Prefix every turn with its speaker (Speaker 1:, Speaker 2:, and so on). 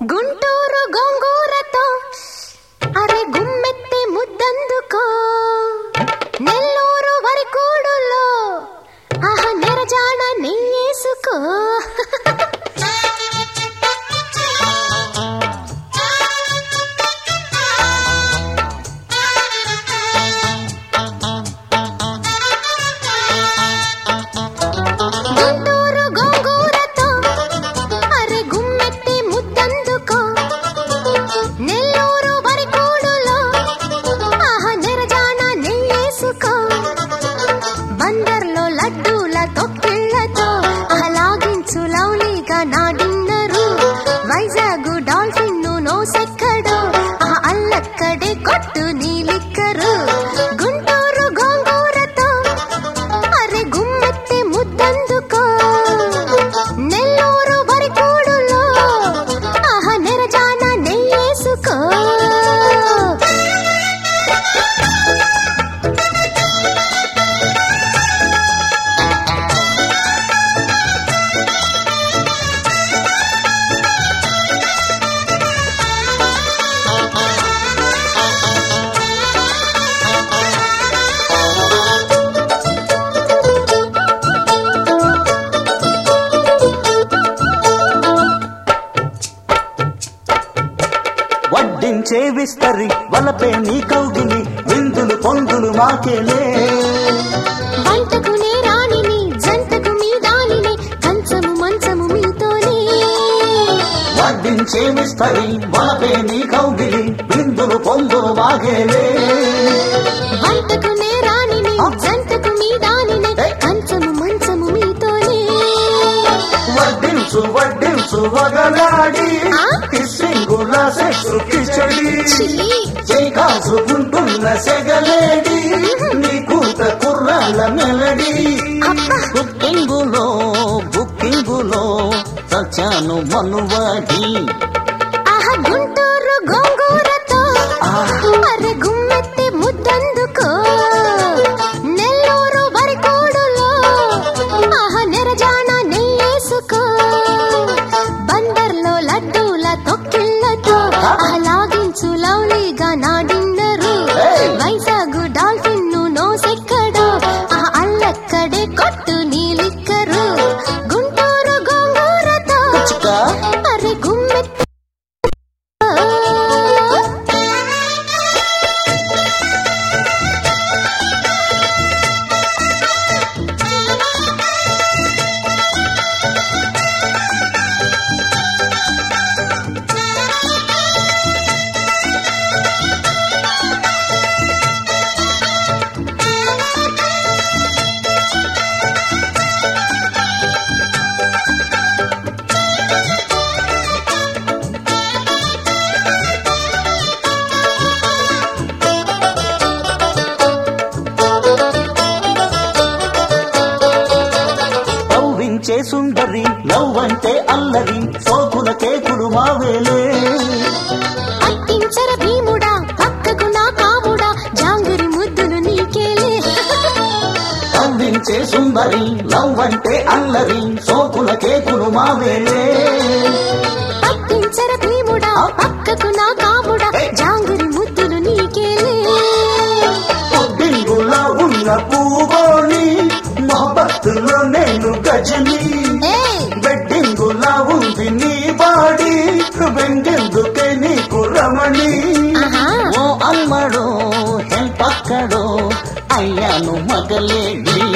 Speaker 1: గుంటూరు గోంగూరతో అరే గుమ్మెత్తి ముద్దందుకో నెల్లూరు వరికోడులో ఆహా నెరజాడ నెయ్యేసుకో గుంటూరు గోంగూరతో అరే గుమ్మెత్తి ముద్దందుకో నెల్లూరు వరికోడులో ఆహా నెరజాన నెయ్యేసుకో బందర్లో లడ్డూల తొక్కిళ్లతో ఆహ్లాగించు లవ్లీగా నా డిన్నరు వైజాగ్ డాల్ఫిన్ నో సెక్కడు ఆ అల్లక్కడే కొట్టు నీలిక్కరు గుంటూరు గోంగూరతో అరే గుమ్మెత్తి ముద్దందుకో నెల్లూరు వరికోడులో ఆహా నెరజాన నెయ్యేసుకో
Speaker 2: వడ్డించే విస్తరి వలపే నీ కౌగిలి విందులు పొందులు మాకేలే
Speaker 1: వంటకునే రాణిని జంటకు మీ దానిని కంచము మంచము మీతోనే
Speaker 2: వడ్డించే విస్తరి వలపే నీ కౌగిలి విందులు పొందులు మాకేలే
Speaker 1: వంటకునే రాణిని జంటకు మీ దానిని కంచము మంచము మీతోనే
Speaker 2: వడ్డించు వడ్డించు వగలాడి
Speaker 1: ఆ?
Speaker 2: కిస్సింగుల సెక్సు కిచడి
Speaker 1: ఛీ!
Speaker 2: చేయి కాసుకుంటున్న సెగలేడి నీ కూత కుర్రాళ్ళ మెలడి
Speaker 1: అబ్బా
Speaker 2: బుక్కింగులో బుక్కింగులో సచాను మనువాడి
Speaker 1: ఆహా గుంటూరు గోంగూరతో అరే గుమ్మెత్తి ముద్దందుకో నెల్లూరు వరికోడులో ఆహా నెరజాన నెయ్యేసుకో బందర్లో లడ్డూల తొక్కిళ్లతో ఆహ్లాగించు లవ్లీగా నా డిన్నరు వైజాగ్ డాల్ఫిన్ నో సెక్కడు ఆ అల్లక్కడే కొట్టు నీలిక్కరు గుంటూరు గోంగూరతో అరే గుమ్మెత్తి
Speaker 2: నవ్వించే సుందరి నవ్వంటే అల్లరి సోకుల కేకులు మావేలే
Speaker 1: అట్టించర భీముడా పక్కకు నా కాముడా జాంగిరి ముద్దులు నీకేలే
Speaker 2: నవ్వించే సుందరి నవ్వంటే అల్లరి సోకుల కేకులు మావేలే
Speaker 1: అట్టించర భీముడా పక్కకు నా కాముడా జాంగిరి ముద్దులు నీకేలే
Speaker 2: పొద్దింగులా ఉన్న పూగోని మొహబత్తులో నేను గజని
Speaker 1: ఏయ్
Speaker 2: బెడ్డింగులా ఉంది నీ బాడీ వెంగెందుకే నీకు రమణి
Speaker 1: ఆహా
Speaker 2: ఓ అమ్మడో హెల్పక్కడో అయ్యాను మగలేడి